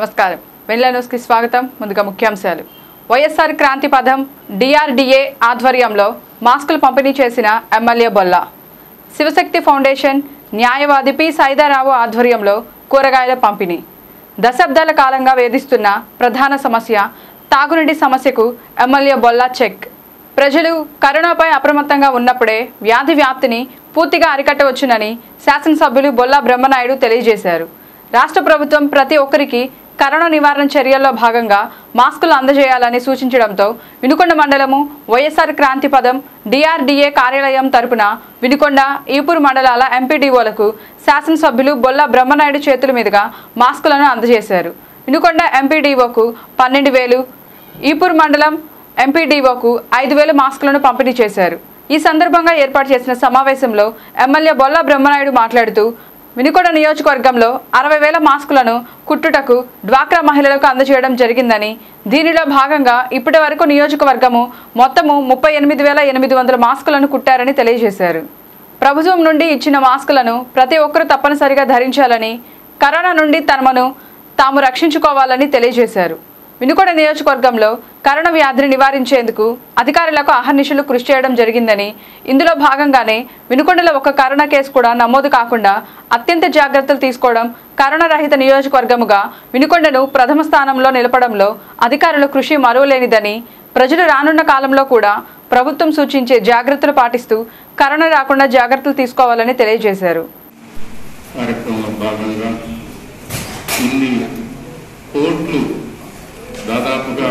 నమస్కారం వెన్లా న్యూస్కి స్వాగతం ముందుగా ముఖ్యాంశాలు వైఎస్ఆర్ క్రాంతి పథం డిఆర్డిఏ ఆధ్వర్యంలో మాస్కులు పంపిణీ చేసిన ఎమ్మెల్యే బొల్లా శివశక్తి ఫౌండేషన్ న్యాయవాది పి సైదారావు ఆధ్వర్యంలో కూరగాయల పంపిణీ దశాబ్దాల కాలంగా వేధిస్తున్న ప్రధాన సమస్య తాగునీటి సమస్యకు ఎమ్మెల్యే బొల్లా చెక్ ప్రజలు కరోనాపై అప్రమత్తంగా ఉన్నప్పుడే వ్యాధి వ్యాప్తిని పూర్తిగా అరికట్టవచ్చునని శాసనసభ్యులు బొల్లా బ్రహ్మనాయుడు తెలియజేశారు రాష్ట్ర ప్రభుత్వం ప్రతి ఒక్కరికి కరోనా నివారణ చర్యల్లో భాగంగా మాస్కులు అందజేయాలని సూచించడంతో వినుకొండ మండలము వైఎస్ఆర్ క్రాంతి పదం డిఆర్డీఏ కార్యాలయం తరపున వినుకొండ ఈపూర్ మండలాల ఎంపీడీఓలకు శాసనసభ్యులు బొల్లా బ్రహ్మనాయుడు చేతుల మీదుగా మాస్కులను అందజేశారు వినుకొండ ఎంపీడీఓకు పన్నెండు వేలు ఈపూర్ మండలం ఎంపీడీఓకు ఐదు వేల మాస్కులను పంపిణీ చేశారు ఈ సందర్భంగా ఏర్పాటు చేసిన సమావేశంలో ఎమ్మెల్యే బొల్లా బ్రహ్మనాయుడు మాట్లాడుతూ వినుకొండ నియోజకవర్గంలో అరవై వేల మాస్కులను కుట్టుటకు డ్వాక్రా మహిళలకు అందజేయడం జరిగిందని దీనిలో భాగంగా ఇప్పటి వరకు నియోజకవర్గము మొత్తము ముప్పై ఎనిమిది వేల ఎనిమిది వందల మాస్కులను కుట్టారని తెలియజేశారు ప్రభుత్వం నుండి ఇచ్చిన మాస్కులను ప్రతి ఒక్కరూ తప్పనిసరిగా ధరించాలని కరోనా నుండి తమను తాము రక్షించుకోవాలని తెలియజేశారు వినుకొండ నియోజకవర్గంలో కరోనా వ్యాధిని నివారించేందుకు అధికారులకు అహర్నిశలు కృషి చేయడం జరిగిందని ఇందులో భాగంగానే వినుకొండలో ఒక కరోనా కేసు కూడా నమోదు కాకుండా అత్యంత జాగ్రత్తలు తీసుకోవడం కరోనా రహిత నియోజకవర్గముగా వినుకొండను ప్రథమ స్థానంలో నిలపడంలో అధికారుల కృషి మరువలేనిదని ప్రజలు రానున్న కాలంలో కూడా ప్రభుత్వం సూచించే జాగ్రత్తలు పాటిస్తూ కరోనా రాకుండా జాగ్రత్తలు తీసుకోవాలని తెలియజేశారు కార్యక్రమంలో భాగంగా ఇన్ని కోట్లు దాదాపుగా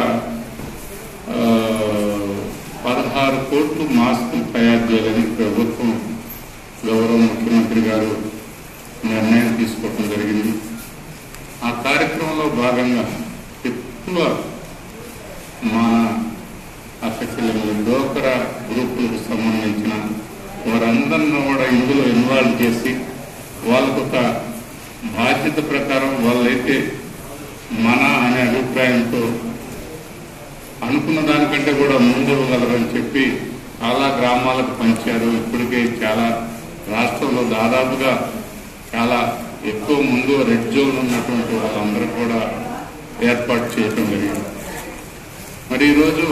ఆ, పదహారు కోట్లు మాస్కులు తయారు చేయాలని ప్రభుత్వం గౌరవ ముఖ్యమంత్రి గారు నిర్ణయం తీసుకోవడం జరిగింది ఆ కార్యక్రమంలో భాగంగా ఎక్కువ మన అక్కచెల్లెలు డోకరా గ్రూపులకు సంబంధించిన వారందరిని కూడా ఇందులో ఇన్వాల్వ్ చేసి వాళ్ళకు ఒక బాధ్యత ప్రకారం వాళ్ళైతే మన అనే అభిప్రాయంతో అనుకున్న దానికంటే కూడా ముందుగలరని చెప్పి చాలా గ్రామాలకు పంచారు ఇప్పటికే చాలా రాష్ట్రంలో దాదాపుగా చాలా ఎక్కువ ముందు రెడ్ జోన్ ఉన్నటువంటి వాళ్ళందరూ కూడా ఏర్పాటు చేయటం జరిగింది మరి ఈరోజు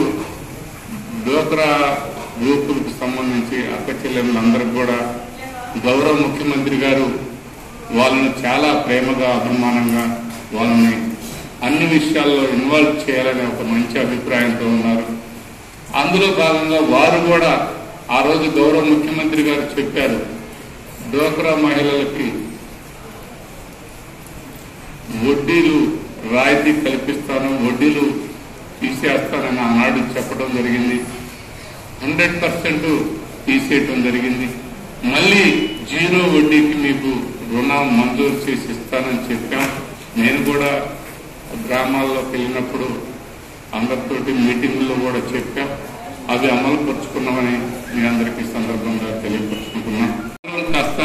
డోక్రా గ్రూపులకు సంబంధించి అక్క చెల్లెళ్ళందరికీ కూడా గౌరవ ముఖ్యమంత్రి గారు వాళ్ళని చాలా ప్రేమగా అభిమానంగా వాళ్ళని అన్ని విషయాల్లో ఇన్వాల్వ్ చేయాలనే ఒక మంచి అభిప్రాయంతో ఉన్నారు అందులో భాగంగా వారు కూడా ఆ రోజు గౌరవ ముఖ్యమంత్రి గారు చెప్పారు డోక్రా మహిళలకి వడ్డీలు రాయితీ కల్పిస్తాను వడ్డీలు తీసేస్తానని ఆనాడు చెప్పడం జరిగింది హండ్రెడ్ పర్సెంట్ తీసేయటం జరిగింది మళ్ళీ జీరో వడ్డీకి మీకు రుణం మంజూరు చేసి ఇస్తానని చెప్పాం నేను కూడా గ్రామాల్లోకి వెళ్ళినప్పుడు అందరితోటి మీటింగుల్లో కూడా చెప్పాం అవి అమలు పరుచుకున్నామని మీ అందరికీ ఈ సందర్భంగా తెలియపరుచుకుంటున్నాం కాస్త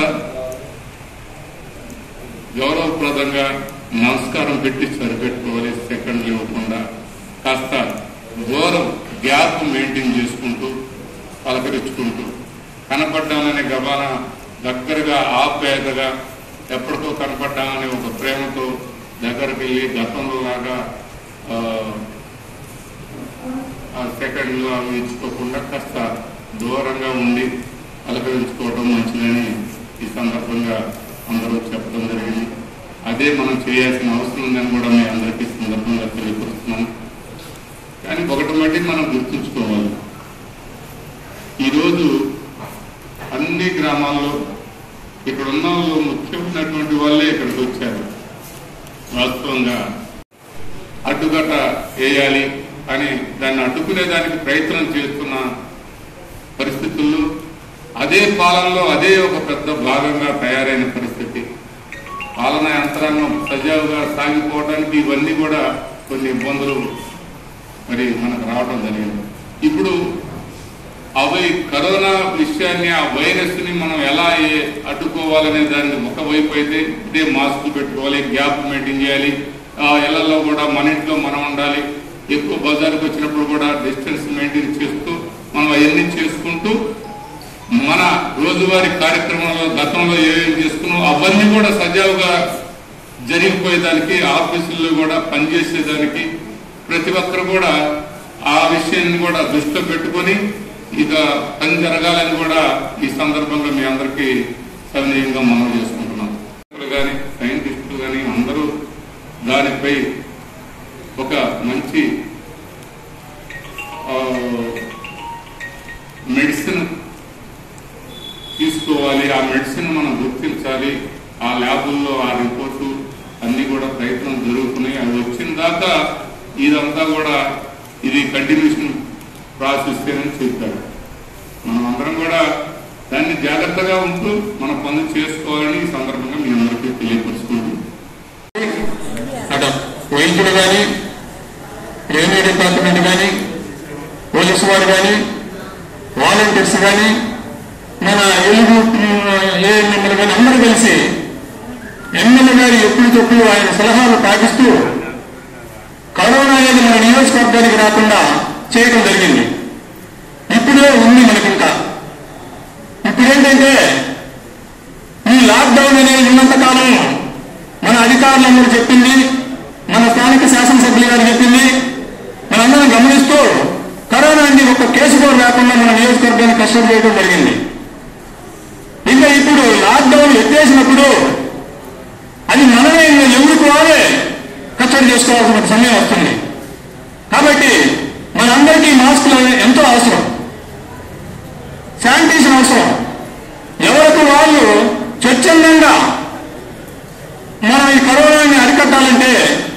గౌరవప్రదంగా నమస్కారం పెట్టి సరిపెట్టుకోవాలి సెకండ్లు ఇవ్వకుండా కాస్త దూరం గ్యాప్ మెయింటైన్ చేసుకుంటూ పలకరించుకుంటూ కనపడ్డామనే గబాన దగ్గరగా ఆప్యాయతగా ఎప్పటికో కనపడ్డామనే ఒక ప్రేమతో దగ్గరికి వెళ్ళి గతంలో లాగా ఆ, ఆ సెకండ్లు అవి ఇచ్చుకోకుండా కాస్త దూరంగా ఉండి పలకరించుకోవడం మంచిదని ఈ సందర్భంగా అందరూ చెప్పడం జరిగింది అదే మనం చేయాల్సిన అవసరం ఉందని కూడా మీ అందరికీ ఈ సందర్భంగా తెలియపరుస్తున్నాను కానీ ఒకటి మట్టి మనం గుర్తుంచుకోవాలి ఈరోజు అన్ని గ్రామాల్లో ఇక్కడ ఉన్న వాళ్ళు ముఖ్యమైనటువంటి వాళ్ళే ఇక్కడికి వచ్చారు వాస్తవంగా అడ్డుకట్ట వేయాలి అని దాన్ని అడ్డుకునే దానికి ప్రయత్నం చేస్తున్న పరిస్థితుల్లో అదే పాలనలో అదే ఒక పెద్ద భాగంగా తయారైన పరిస్థితి పాలనా యంత్రాంగం సజావుగా సాగిపోవడానికి ఇవన్నీ కూడా కొన్ని ఇబ్బందులు మరి మనకు రావడం జరిగింది ఇప్పుడు అవి కరోనా విషయాన్ని ఆ వైరస్ ని మనం ఎలా ఏ- అడ్డుకోవాలనే దాన్ని ఒకవైపు అయితే ఇదే మాస్క్ పెట్టుకోవాలి గ్యాప్ మెయింటైన్ చేయాలి ఆ ఇళ్లలో కూడా మన ఇంట్లో మనం ఉండాలి ఎక్కువ బజార్కి వచ్చినప్పుడు కూడా డిస్టెన్స్ మెయింటైన్ చేస్తూ మనం అవన్నీ చేసుకుంటూ మన రోజువారీ కార్యక్రమంలో గతంలో ఏమేమి చేసుకున్నాం అవన్నీ కూడా సజావుగా జరిగిపోయేదానికి ఆఫీసుల్లో కూడా పనిచేసేదానికి ప్రతి ఒక్కరు కూడా ఆ విషయాన్ని కూడా దృష్టిలో పెట్టుకొని ఇక పని జరగాలని కూడా ఈ సందర్భంగా మీ అందరికీ సవినయంగా మనం చేసుకుంటున్నాం కానీ సైంటిస్టులు కానీ అందరూ దానిపై ఒక మంచి ఆ, మెడిసిన్ తీసుకోవాలి ఆ మెడిసిన్ మనం గుర్తించాలి ఆ ల్యాబుల్లో ఆ రిపోర్టు అన్ని కూడా ప్రయత్నం జరుగుతున్నాయి అవి వచ్చిన దాకా ఇదంతా కూడా ఇది కంటిన్యూషన్ ప్రాసెస్ అని చెప్పారు మనం అందరం కూడా దాన్ని జాగ్రత్తగా ఉంటూ మన పనులు చేసుకోవాలని ఈ సందర్భంగా మీ అందరికీ తెలియపరుచుకుంటున్నాం అటు వైద్యులు కానీ రెవెన్యూ డిపార్ట్మెంట్ కానీ పోలీసు వారు కానీ వాలంటీర్స్ కానీ మన ఎలుగు ఏఎన్ఎంలు కానీ అందరూ కలిసి ఎమ్మెల్యే గారు ఎప్పటికప్పుడు ఆయన సలహాలు పాటిస్తూ కరోనా అనేది మన నియోజకవర్గానికి రాకుండా చేయడం జరిగింది ఇప్పుడే ఉంది మనకి ఇంకా ఇప్పుడేంటంటే ఈ లాక్డౌన్ అనేది ఉన్నంత కాలం మన అధికారులందరూ చెప్పింది మన స్థానిక శాసనసభ్యులు గారు చెప్పింది మనందరం గమనిస్తూ కరోనా అనేది ఒక కేసు కూడా రాకుండా మన నియోజకవర్గాన్ని కష్టం చేయడం జరిగింది ఇంకా ఇప్పుడు లాక్డౌన్ ఎత్తేసినప్పుడు అది మనమే ఇంకా ఎవరికి వారే కట్టడి చేసుకోవాల్సిన సమయం వస్తుంది కాబట్టి మనందరికీ మాస్కులు ఎంతో అవసరం శానిటేషన్ అవసరం ఎవరికి వాళ్ళు స్వచ్ఛందంగా మనం ఈ కరోనాని అరికట్టాలంటే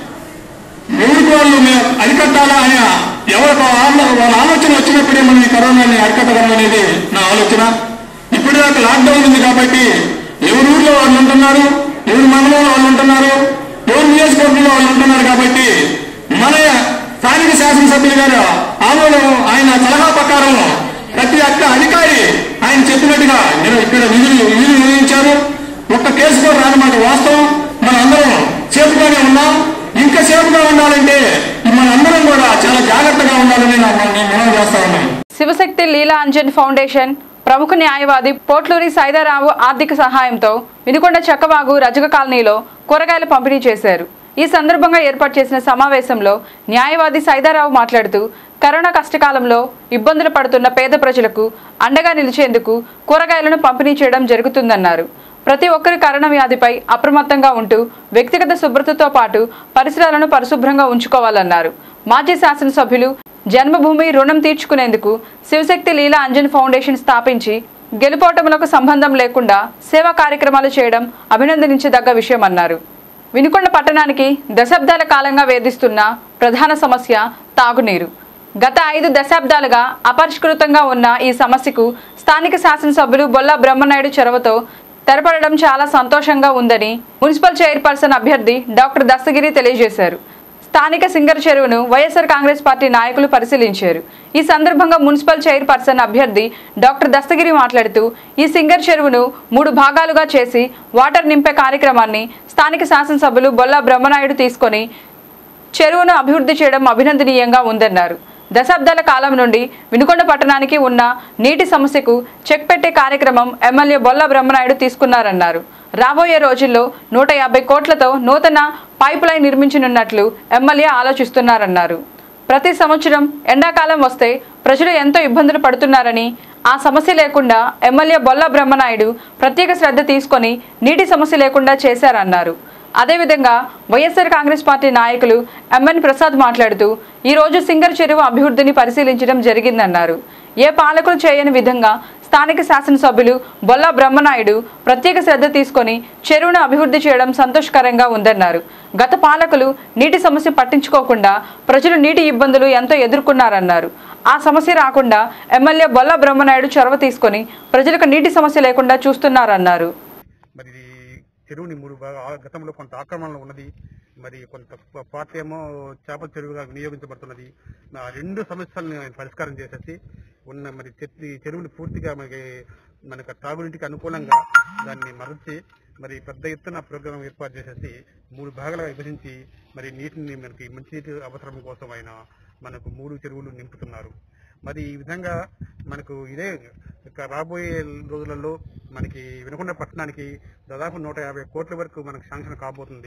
ఎవరికి వాళ్ళు మేము అరికట్టాలా అని ఎవరికి వాళ్ళ వాళ్ళ ఆలోచన వచ్చినప్పుడే మనం ఈ కరోనాని అరికట్టగలం అనేది నా ఆలోచన ఇప్పుడు దాకా లాక్డౌన్ ఉంది కాబట్టి ఎవరి ఊర్లో వాళ్ళు ఉంటున్నారు ఎవరి మండలంలో వాళ్ళు ఉంటున్నారు ఎవరి నియోజకవర్గంలో వాళ్ళు ఉంటున్నారు కాబట్టి మన స్థానిక శాసనసభ్యులు గారు ఆమోదం ఆయన సలహా ప్రకారం ప్రతి ఒక్క అధికారి ఆయన చెప్పినట్టుగా నేను ఇక్కడ విధులు విధులు నిర్వహించారు ఒక్క కేసు కూడా రానమాట వాస్తవం మన అందరం సేఫ్గానే ఉన్నాం ఇంకా సేఫ్గా ఉండాలంటే మన అందరం కూడా చాలా జాగ్రత్తగా ఉండాలని నా- నేను మనం చేస్తా ఉన్నాను శివశక్తి లీలా అంజన్ ఫౌండేషన్ ప్రముఖ న్యాయవాది పోట్లూరి సైదారావు ఆర్థిక సహాయంతో వినుకొండ చక్కవాగు రజక కాలనీలో కూరగాయలు పంపిణీ చేశారు ఈ సందర్భంగా ఏర్పాటు చేసిన సమావేశంలో న్యాయవాది సైదారావు మాట్లాడుతూ కరోనా కష్టకాలంలో ఇబ్బందులు పడుతున్న పేద ప్రజలకు అండగా నిలిచేందుకు కూరగాయలను పంపిణీ చేయడం జరుగుతుందన్నారు ప్రతి ఒక్కరి కరోనా వ్యాధిపై అప్రమత్తంగా ఉంటూ వ్యక్తిగత శుభ్రతతో పాటు పరిసరాలను పరిశుభ్రంగా ఉంచుకోవాలన్నారు మాజీ శాసనసభ్యులు జన్మభూమి రుణం తీర్చుకునేందుకు శివశక్తి లీలా అంజన్ ఫౌండేషన్ స్థాపించి గెలుపోటములకు సంబంధం లేకుండా సేవా కార్యక్రమాలు చేయడం అభినందించదగ్గ విషయమన్నారు వినుకొండ పట్టణానికి దశాబ్దాల కాలంగా వేధిస్తున్న ప్రధాన సమస్య తాగునీరు గత ఐదు దశాబ్దాలుగా అపరిష్కృతంగా ఉన్న ఈ సమస్యకు స్థానిక శాసనసభ్యులు బొల్లా బ్రహ్మనాయుడు చొరవతో తెరపడడం చాలా సంతోషంగా ఉందని మున్సిపల్ చైర్పర్సన్ అభ్యర్థి డాక్టర్ దస్తగిరి తెలియజేశారు స్థానిక సింగర్ చెరువును వైఎస్ఆర్ కాంగ్రెస్ పార్టీ నాయకులు పరిశీలించారు ఈ సందర్భంగా మున్సిపల్ చైర్పర్సన్ అభ్యర్థి డాక్టర్ దస్తగిరి మాట్లాడుతూ ఈ సింగర్ చెరువును మూడు భాగాలుగా చేసి వాటర్ నింపే కార్యక్రమాన్ని స్థానిక శాసనసభ్యులు బొల్లా బ్రహ్మనాయుడు తీసుకొని చెరువును అభివృద్ధి చేయడం అభినందనీయంగా ఉందన్నారు దశాబ్దాల కాలం నుండి వినుకొండ పట్టణానికి ఉన్న నీటి సమస్యకు చెక్ పెట్టే కార్యక్రమం ఎమ్మెల్యే బొల్ల బ్రహ్మనాయుడు తీసుకున్నారన్నారు రాబోయే రోజుల్లో నూట యాభై కోట్లతో నూతన పైప్ లైన్ నిర్మించనున్నట్లు ఎమ్మెల్యే ఆలోచిస్తున్నారన్నారు ప్రతి సంవత్సరం ఎండాకాలం వస్తే ప్రజలు ఎంతో ఇబ్బందులు పడుతున్నారని ఆ సమస్య లేకుండా ఎమ్మెల్యే బొల్ల బ్రహ్మనాయుడు ప్రత్యేక శ్రద్ధ తీసుకొని నీటి సమస్య లేకుండా చేశారన్నారు అదేవిధంగా వైఎస్ఆర్ కాంగ్రెస్ పార్టీ నాయకులు ఎంఎన్ ప్రసాద్ మాట్లాడుతూ ఈ రోజు సింగర్ చెరువు అభివృద్ధిని పరిశీలించడం జరిగిందన్నారు ఏ పాలకులు చేయని విధంగా స్థానిక శాసనసభ్యులు బొల్లా బ్రహ్మనాయుడు ప్రత్యేక శ్రద్ధ తీసుకొని చెరువును అభివృద్ధి చేయడం సంతోషకరంగా ఉందన్నారు గత పాలకులు నీటి సమస్య పట్టించుకోకుండా ప్రజలు నీటి ఇబ్బందులు ఎంతో ఎదుర్కొన్నారన్నారు ఆ సమస్య రాకుండా ఎమ్మెల్యే బొల్లా బ్రహ్మనాయుడు చొరవ తీసుకొని ప్రజలకు నీటి సమస్య లేకుండా చూస్తున్నారన్నారు మరి ఇది చెరువుని మూడు బాగా ఆ- గతంలో కొంత ఆక్రమణలో ఉన్నది మరి కొంత ప- పార్ట్ ఏమో చేపల చెరువుగా వినియోగించబడుతున్నది ఆ రెండు సమస్యలను ఆయన పరిష్కారం చేసేసి ఉన్న మరి చెట్- ఈ చెరువుని పూర్తిగా మనకి మనకు తాగునీటికి అనుకూలంగా దాన్ని మరచి మరి పెద్ద ఎత్తున ప్రోగ్రాం ఏర్పాటు చేసేసి మూడు భాగాలుగా విభజించి మరి నీటిని మనకి మంచినీటి అవసరం కోసం ఆయన మనకు మూడు చెరువులు నింపుతున్నారు మరి ఈ విధంగా మనకు ఇదే ఇక రాబోయే రోజులలో మనకి వినకొండ పట్టణానికి దాదాపు నూట యాభై కోట్ల వరకు మనకు శాంక్షన్ కాబోతుంది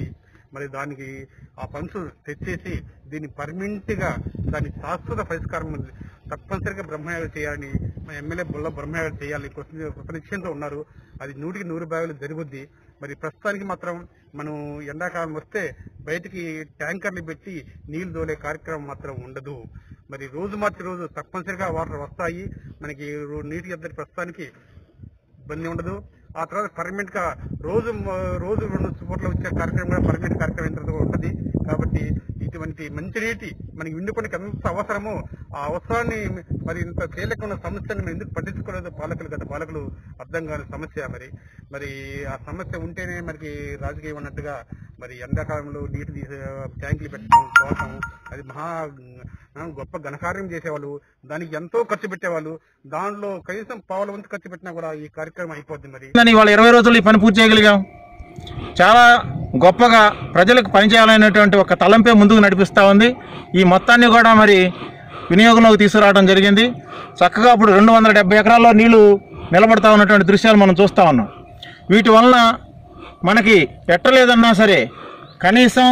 మరి దానికి ఆ ఫండ్స్ తెచ్చేసి దీన్ని పర్మనెంట్ గా దాని శాశ్వత పరిష్కారం తప్పనిసరిగా బ్రహ్మయాగం చేయాలని మా ఎమ్మెల్యే బుల్ల బ్రహ్మయాగం చేయాలని కృత- కృతనిశ్చయంతో ఉన్నారు అది నూటికి నూరు భాగాలు జరుగుద్ది మరి ప్రస్తుతానికి మాత్రం మనం ఎండాకాలం వస్తే బయటికి ట్యాంకర్లు పెట్టి నీళ్లు దోలే కార్యక్రమం మాత్రం ఉండదు మరి రోజు మార్చి రోజు తప్పనిసరిగా వాటర్ వస్తాయి మనకి రో- నీటి ఎద్దడి ప్రస్తుతానికి ఇబ్బంది ఉండదు ఆ తర్వాత పర్మనెంట్ గా రోజు మ- రోజు రెండు పూట్ల వచ్చే కార్యక్రమం కూడా పర్మనెంట్ కార్యక్రమం ఎంత ఉంటుంది కాబట్టి ఇటువంటి మంచి నీటి మనకి విండుపనికి ఎంత అవసరమో ఆ అవసరాన్ని మరి ఇంత తేలిక ఉన్న సమస్యను మనం ఎందుకు పట్టించుకోలేదు పాలకులు గత పాలకులు అర్థం కాని సమస్య మరి మరి ఆ సమస్య ఉంటేనే మనకి రాజకీయం అన్నట్టుగా మరి ఎండాకాలంలో నీటి తీసే ట్యాంకులు పెట్టడం తోటం అది మహా ఆ, గొప్ప ఘనకార్యం చేసేవాళ్ళు దానికి ఎంతో ఖర్చు పెట్టేవాళ్ళు దానిలో కనీసం పావుల వంతు ఖర్చు పెట్టినా కూడా ఈ కార్యక్రమం అయిపోద్ది మరి కానీ ఇవాళ ఇరవై రోజులు ఈ పని పూర్తి చేయగలిగాం చాలా గొప్పగా ప్రజలకు పనిచేయాలనేటువంటి ఒక తలంపే ముందుకు నడిపిస్తూ ఉంది ఈ మొత్తాన్ని కూడా మరి వినియోగంలోకి తీసుకురావడం జరిగింది చక్కగా ఇప్పుడు రెండు వందల డెబ్బై ఎకరాల్లో నీళ్లు నిలబడతా ఉన్నటువంటి దృశ్యాలు మనం చూస్తూ ఉన్నాం వీటి వలన మనకి ఎట్టలేదన్నా సరే కనీసం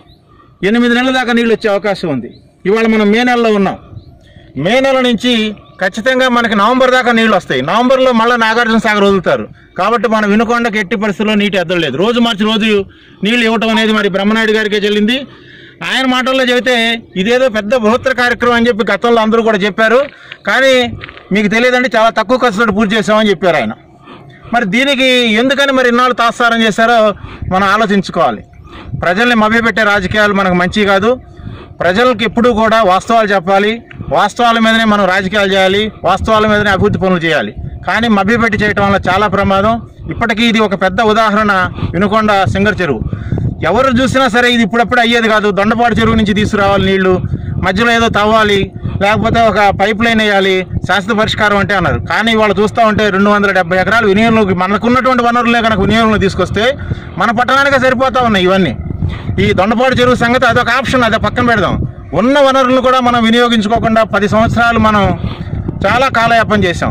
ఎనిమిది నెలల దాకా నీళ్ళు వచ్చే అవకాశం ఉంది ఇవాళ మనం మే నెలలో ఉన్నాం మే నెల నుంచి ఖచ్చితంగా మనకి నవంబర్ దాకా నీళ్లు వస్తాయి నవంబర్లో మళ్ళీ నాగార్జున సాగర్ వదులుతారు కాబట్టి మనం వినుకొండకి ఎట్టి పరిస్థితుల్లో నీటి ఎద్దలేదు రోజు మార్చి రోజు నీళ్లు ఇవ్వటం అనేది మరి బ్రహ్మనాయుడు గారికే చెల్లింది ఆయన మాటల్లో చెబితే ఇదేదో పెద్ద బృహత్తర కార్యక్రమం అని చెప్పి గతంలో అందరూ కూడా చెప్పారు కానీ మీకు తెలియదండి చాలా తక్కువ ఖర్చుతో పూర్తి చేసామని చెప్పారు ఆయన మరి దీనికి ఎందుకని మరి ఇన్నాళ్ళు తాత్సారం చేశారో మనం ఆలోచించుకోవాలి ప్రజల్ని మభ్యపెట్టే రాజకీయాలు మనకు మంచి కాదు ప్రజలకు ఎప్పుడూ కూడా వాస్తవాలు చెప్పాలి వాస్తవాల మీదనే మనం రాజకీయాలు చేయాలి వాస్తవాల మీదనే అభివృద్ధి పనులు చేయాలి కానీ మభ్యపెట్టి చేయటం వల్ల చాలా ప్రమాదం ఇప్పటికీ ఇది ఒక పెద్ద ఉదాహరణ వినుకొండ సింగర్ చెరువు ఎవరు చూసినా సరే ఇది ఇప్పుడప్పుడు అయ్యేది కాదు దొండపాడు చెరువు నుంచి తీసుకురావాలి నీళ్లు మధ్యలో ఏదో తవ్వాలి లేకపోతే ఒక పైప్ లైన్ వేయాలి శాశ్వత పరిష్కారం అంటే అన్నారు కానీ వాళ్ళు చూస్తూ ఉంటే రెండు వందల డెబ్బై ఎకరాలు వినియోగంలోకి మనకున్నటువంటి వనరులే కనుక వినియోగంలో తీసుకొస్తే మన పట్టణానికే సరిపోతా ఉన్నాయి ఇవన్నీ ఈ దొండపాడు చెరువు సంగతి అదొక ఆప్షన్ అదే పక్కన పెడదాం ఉన్న వనరులను కూడా మనం వినియోగించుకోకుండా పది సంవత్సరాలు మనం చాలా కాలయాపన చేశాం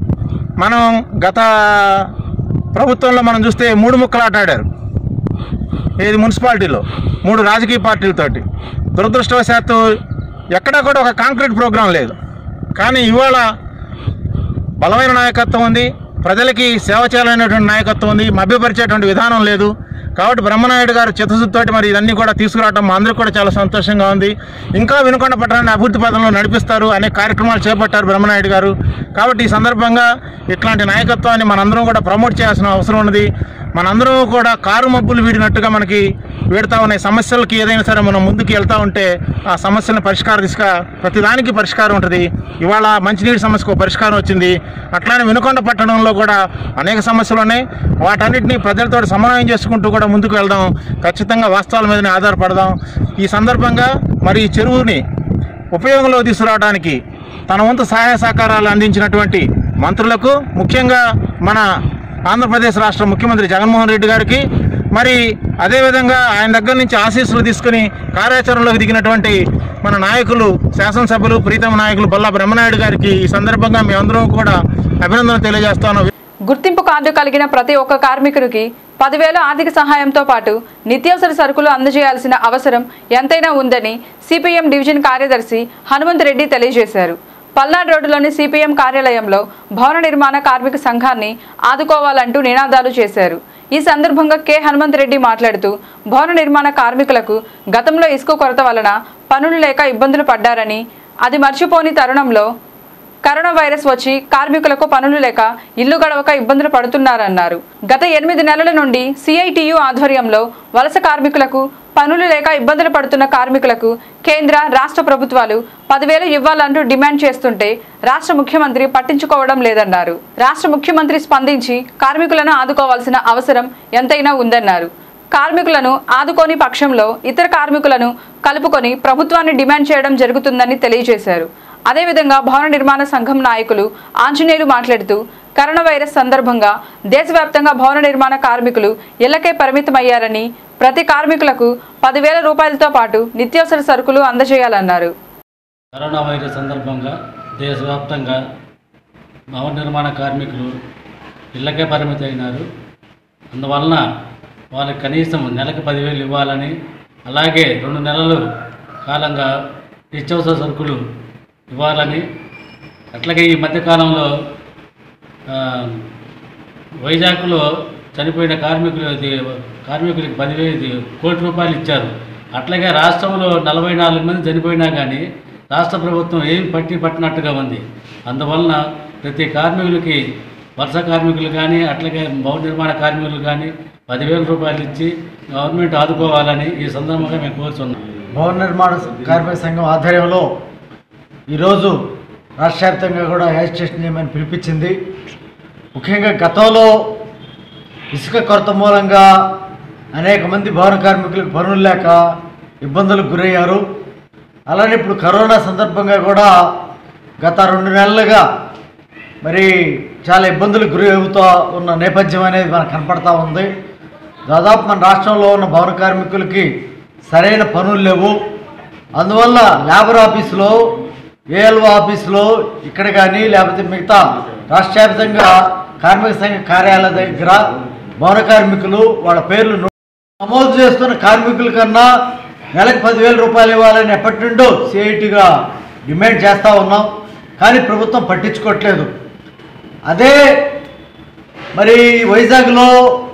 మనం గత ప్రభుత్వంలో మనం చూస్తే మూడు ముక్కలు ఆట ఆడారు ఏది మున్సిపాలిటీలో మూడు రాజకీయ పార్టీలతోటి దురదృష్టవశాత్తు ఎక్కడా కూడా ఒక కాంక్రీట్ ప్రోగ్రాం లేదు కానీ ఇవాళ బలమైన నాయకత్వం ఉంది ప్రజలకి సేవ చేయాలనేటువంటి నాయకత్వం ఉంది మభ్యపరిచేటువంటి విధానం లేదు కాబట్టి బ్రహ్మనాయుడు గారు చిత్తశుద్ధితోటి మరి ఇదన్నీ కూడా తీసుకురావడం మా అందరికీ కూడా చాలా సంతోషంగా ఉంది ఇంకా వినుకొండ పట్టణాన్ని అభివృద్ధి పదంలో నడిపిస్తారు అనే కార్యక్రమాలు చేపట్టారు బ్రహ్మనాయుడు గారు కాబట్టి ఈ సందర్భంగా ఇట్లాంటి నాయకత్వాన్ని మనందరం కూడా ప్రమోట్ చేయాల్సిన అవసరం ఉన్నది మనందరం కూడా కారు మబ్బులు వీడినట్టుగా మనకి వీడుతా ఉన్నాయి సమస్యలకి ఏదైనా సరే మనం ముందుకు వెళ్తా ఉంటే ఆ సమస్యలను పరిష్కార దిశగా ప్రతిదానికి పరిష్కారం ఉంటుంది ఇవాళ మంచినీటి సమస్యకు ఒక పరిష్కారం వచ్చింది అట్లానే వినుకొండ పట్టణంలో కూడా అనేక సమస్యలు ఉన్నాయి వాటన్నిటిని ప్రజలతో సమన్వయం చేసుకుంటూ కూడా ముందుకు వెళ్దాం ఖచ్చితంగా వాస్తవాల మీదనే ఆధారపడదాం ఈ సందర్భంగా మరి ఈ చెరువుని ఉపయోగంలో తీసుకురావడానికి తన వంతు సహాయ సహకారాలు అందించినటువంటి మంత్రులకు ముఖ్యంగా మన ఆంధ్రప్రదేశ్ రాష్ట్ర ముఖ్యమంత్రి జగన్మోహన్ రెడ్డి గారికి మరి అదేవిధంగా ఆయన దగ్గర నుంచి ఆశీస్సులు తీసుకుని కార్యాచరణలోకి దిగినటువంటి మన నాయకులు శాసనసభ్యులు ప్రీతమ నాయకులు బొల్లా బ్రహ్మనాయుడు గారికి ఈ సందర్భంగా మేమందరం కూడా అభినందనలు తెలియజేస్తాను గుర్తింపు కార్డు కలిగిన ప్రతి ఒక్క కార్మికునికి పదివేల ఆర్థిక సహాయంతో పాటు నిత్యావసర సరుకులు అందజేయాల్సిన అవసరం ఎంతైనా ఉందని సిపిఎం డివిజన్ కార్యదర్శి హనుమంత్ రెడ్డి తెలియజేశారు పల్నాడు రోడ్డులోని సిపిఎం కార్యాలయంలో భవన నిర్మాణ కార్మిక సంఘాన్ని ఆదుకోవాలంటూ నినాదాలు చేశారు ఈ సందర్భంగా కె హనుమంత్ రెడ్డి మాట్లాడుతూ భవన నిర్మాణ కార్మికులకు గతంలో ఇసుక కొరత వలన పనులు లేక ఇబ్బందులు పడ్డారని అది మర్చిపోని తరుణంలో కరోనా వైరస్ వచ్చి కార్మికులకు పనులు లేక ఇల్లు గడవక ఇబ్బందులు పడుతున్నారన్నారు గత ఎనిమిది నెలల నుండి సిఐటియు ఆధ్వర్యంలో వలస కార్మికులకు పనులు లేక ఇబ్బందులు పడుతున్న కార్మికులకు కేంద్ర రాష్ట్ర ప్రభుత్వాలు పదివేలు ఇవ్వాలంటూ డిమాండ్ చేస్తుంటే రాష్ట్ర ముఖ్యమంత్రి పట్టించుకోవడం లేదన్నారు రాష్ట్ర ముఖ్యమంత్రి స్పందించి కార్మికులను ఆదుకోవాల్సిన అవసరం ఎంతైనా ఉందన్నారు కార్మికులను ఆదుకోని పక్షంలో ఇతర కార్మికులను కలుపుకొని ప్రభుత్వాన్ని డిమాండ్ చేయడం జరుగుతుందని తెలియజేశారు అదేవిధంగా భవన నిర్మాణ సంఘం నాయకులు ఆంజనేయులు మాట్లాడుతూ కరోనా వైరస్ సందర్భంగా దేశవ్యాప్తంగా భవన నిర్మాణ కార్మికులు ఇళ్లకే పరిమితమయ్యారని ప్రతి కార్మికులకు పదివేల రూపాయలతో పాటు నిత్యావసర సరుకులు అందజేయాలన్నారు కరోనా వైరస్ సందర్భంగా దేశవ్యాప్తంగా భవన నిర్మాణ కార్మికులు ఇళ్ళకే పరిమితి అయినారు అందువలన వాళ్ళకి కనీసం నెలకు పదివేలు ఇవ్వాలని అలాగే రెండు నెలలు కాలంగా నిత్యావసర సరుకులు ఇవ్వాలని అట్లాగే ఈ మధ్యకాలంలో ఆ, వైజాగ్లో చనిపోయిన కార్మికులు ఇది కార్మికులకి పదివేలు ఇది కోటి రూపాయలు ఇచ్చారు అట్లాగే రాష్ట్రంలో నలభై నాలుగు మంది చనిపోయినా కానీ రాష్ట్ర ప్రభుత్వం ఏం పట్టి పట్టినట్టుగా ఉంది అందువలన ప్రతి కార్మికులకి వలస కార్మికులు కానీ అట్లాగే భవన నిర్మాణ కార్మికులు కానీ పదివేల రూపాయలు ఇచ్చి గవర్నమెంట్ ఆదుకోవాలని ఈ సందర్భంగా మేము కోరుతున్నాం భవన నిర్మాణ కార్మిక సంఘం ఆధ్వర్యంలో ఈరోజు రాష్ట్ర వ్యాప్తంగా కూడా యాజిటేషన్ చేయమని పిలిపించింది ముఖ్యంగా గతంలో ఇసుక కొరత మూలంగా అనేక మంది భవన కార్మికులకు పనులు లేక ఇబ్బందులకు గురయ్యారు అలానే ఇప్పుడు కరోనా సందర్భంగా కూడా గత రెండు నెలలుగా మరి చాలా ఇబ్బందులకు గురి అవుతూ ఉన్న నేపథ్యం అనేది మనకు కనపడతా ఉంది దాదాపు మన రాష్ట్రంలో ఉన్న భవన కార్మికులకి సరైన పనులు లేవు అందువల్ల లేబర్ ఆఫీసులో ఏఎల్ఓ ఆఫీసులో ఇక్కడ కానీ లేకపోతే మిగతా రాష్ట్ర వ్యాప్తంగా కార్మిక సంఘ కార్యాలయ దగ్గర భవన కార్మికులు వాళ్ళ పేర్లు నో- నమోదు చేస్తున్న కార్మికుల కన్నా నెలకు పదివేల రూపాయలు ఇవ్వాలని ఎప్పటి నుండో సిఐటిగా డిమాండ్ చేస్తూ ఉన్నాం కానీ ప్రభుత్వం పట్టించుకోవట్లేదు అదే మరి వైజాగ్లో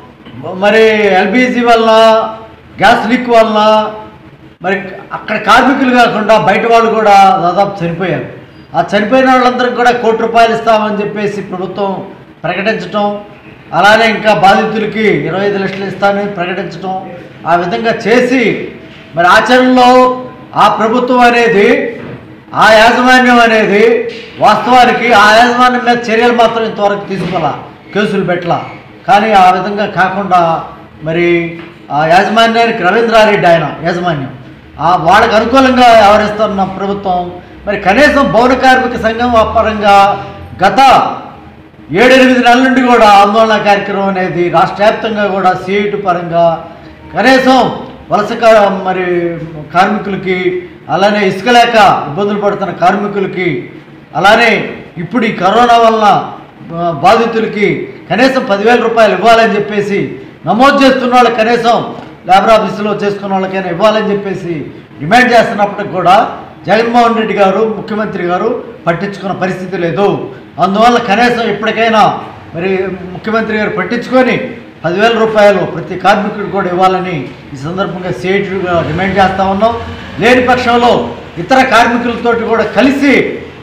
మరి ఎల్పిజి వలన గ్యాస్ లీక్ వలన మరి అక్కడ కార్మికులు కాకుండా బయట వాళ్ళు కూడా దాదాపు చనిపోయారు ఆ చనిపోయిన వాళ్ళందరికీ కూడా కోటి రూపాయలు ఇస్తామని చెప్పేసి ప్రభుత్వం ప్రకటించటం అలానే ఇంకా బాధితులకి ఇరవై ఐదు లక్షలు ఇస్తామని ప్రకటించటం ఆ విధంగా చేసి మరి ఆచరణలో ఆ ప్రభుత్వం అనేది ఆ యాజమాన్యం అనేది వాస్తవానికి ఆ యాజమాన్యం మీద చర్యలు మాత్రం ఇంతవరకు తీసుకోవాలా కేసులు పెట్టలా కానీ ఆ విధంగా కాకుండా మరి ఆ యాజమాన్యానికి రవీంద్రారెడ్డి ఆయన యాజమాన్యం ఆ వాళ్ళకి అనుకూలంగా వ్యవహరిస్తున్న ప్రభుత్వం మరి కనీసం భవన కార్మిక సంఘం పరంగా గత ఏడెనిమిది నెలల నుండి కూడా ఆందోళన కార్యక్రమం అనేది రాష్ట్ర వ్యాప్తంగా కూడా సిఐటి పరంగా కనీసం వలస కా- మరి కార్మికులకి అలానే ఇసుక లేక ఇబ్బందులు పడుతున్న కార్మికులకి అలానే ఇప్పుడు ఈ కరోనా వలన ఆ, బాధితులకి కనీసం పదివేల రూపాయలు ఇవ్వాలని చెప్పేసి నమోదు చేస్తున్న వాళ్ళకి కనీసం లేబర్ ఆఫీసులో చేసుకున్న వాళ్ళకైనా ఇవ్వాలని చెప్పేసి డిమాండ్ చేస్తున్నప్పటికి కూడా జగన్మోహన్ రెడ్డి గారు ముఖ్యమంత్రి గారు పట్టించుకున్న పరిస్థితి లేదు అందువల్ల కనీసం ఇప్పటికైనా మరి ముఖ్యమంత్రి గారు పట్టించుకొని పదివేల రూపాయలు ప్రతి కార్మికుడికి కూడా ఇవ్వాలని ఈ సందర్భంగా సిఐటిగా డిమాండ్ చేస్తూ ఉన్నాం లేని పక్షంలో ఇతర కార్మికులతోటి కూడా కలిసి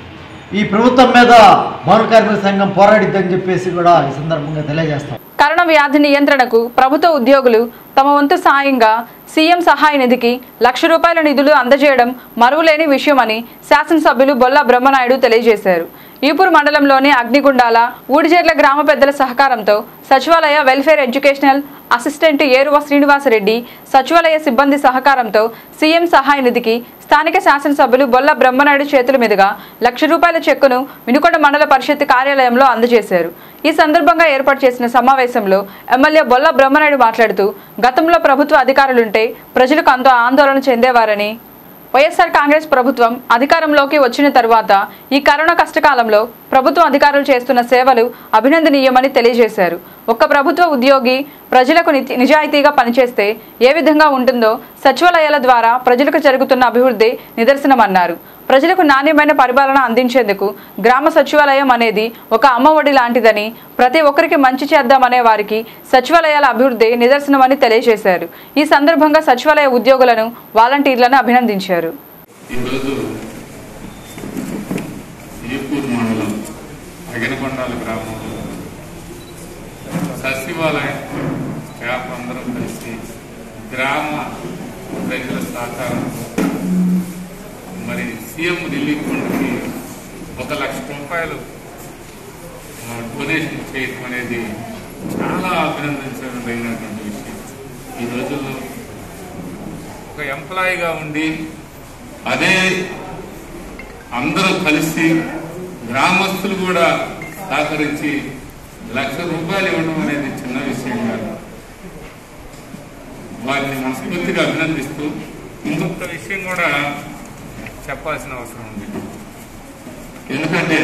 ఈ ప్రభుత్వం మీద భవన కార్మిక సంఘం పోరాడిద్దని చెప్పేసి కూడా ఈ సందర్భంగా తెలియజేస్తాం కరోనా వ్యాధి నియంత్రణకు ప్రభుత్వ ఉద్యోగులు తమ వంతు సాయంగా సీఎం సహాయ నిధికి లక్ష రూపాయల నిధులు అందజేయడం మరువులేని విషయమని శాసనసభ్యులు బొల్ల బ్రహ్మనాయుడు తెలియజేశారు ఈపూర్ మండలంలోని అగ్నిగుండాల ఊడిజేర్ల గ్రామ పెద్దల సహకారంతో సచివాలయ welfare educational assistant Eruva Srinivasareddy సచివాలయ సిబ్బంది సహకారంతో సీఎం సహాయ నిధికి స్థానిక శాసనసభ్యులు బొల్ల బ్రహ్మనాయుడు చేతుల మీదుగా లక్ష రూపాయల చెక్కును వినుకొండ మండల పరిషత్ కార్యాలయంలో అందజేశారు ఈ సందర్భంగా ఏర్పాటు చేసిన సమావేశంలో ఎమ్మెల్యే బొల్ల బ్రహ్మనాయుడు మాట్లాడుతూ గతంలో ప్రభుత్వ అధికారులుంటే ప్రజలకు అంత ఆందోళన చెందేవారని వైఎస్ఆర్ కాంగ్రెస్ ప్రభుత్వం అధికారంలోకి వచ్చిన తరువాత ఈ కరోనా కష్టకాలంలో ప్రభుత్వ అధికారులు చేస్తున్న సేవలు అభినందనీయమని తెలియజేశారు ఒక్క ప్రభుత్వ ఉద్యోగి ప్రజలకు నితి- నిజాయితీగా పనిచేస్తే ఏ విధంగా ఉంటుందో సచివాలయాల ద్వారా ప్రజలకు జరుగుతున్న అభివృద్ధి నిదర్శనమన్నారు ప్రజలకు నాణ్యమైన పరిపాలన అందించేందుకు గ్రామ సచివాలయం అనేది ఒక అమ్మఒడి లాంటిదని ప్రతి ఒక్కరికి మంచి చేద్దామనే వారికి సచివాలయాల అభివృద్ధి నిదర్శనమని తెలియజేశారు ఈ సందర్భంగా సచివాలయ ఉద్యోగులను వాలంటీర్లను అభినందించారు ఈరోజు ఏపూర్ మండలం అగినకొండాల గ్రామంలో సచివాలయం స్టాఫ్ అందరం కలిసి గ్రామ ప్రజల సహకారంతో మరి సీఎం రిలీఫ్ ఫండ్కి ఒక లక్ష రూపాయలు ఆ, డొనేషన్ చేయటం అనేది చాలా అభినందించదగినటువంటి విషయం ఈ రోజుల్లో ఒక ఎంప్లాయీగా ఉండి అదే అందరూ కలిసి గ్రామస్తులు కూడా సహకరించి లక్ష రూపాయలు ఇవ్వడం అనేది చిన్న విషయం కాదు వారిని మనస్ఫూర్తిగా అభినందిస్తూ ఇంకొక విషయం కూడా చెప్పాల్సిన అవసరం ఉంది ఎందుకంటే